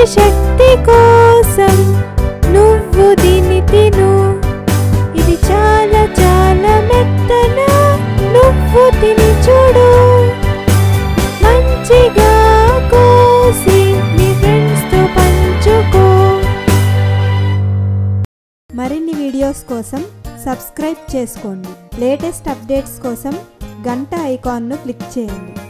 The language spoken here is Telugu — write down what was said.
శక్తి కోసం నువ్వు దీన్ని తిను ఇది చాలా చాలా మెత్తన నువ్వు తిని చూడు మంచిగా కోసి నీ ఫ్రెండ్స్తో పంచుకో మరిన్ని వీడియోస్ కోసం సబ్స్క్రైబ్ చేసుకోండి లేటెస్ట్ అప్డేట్స్ కోసం గంట ఐకాన్ను క్లిక్ చేయండి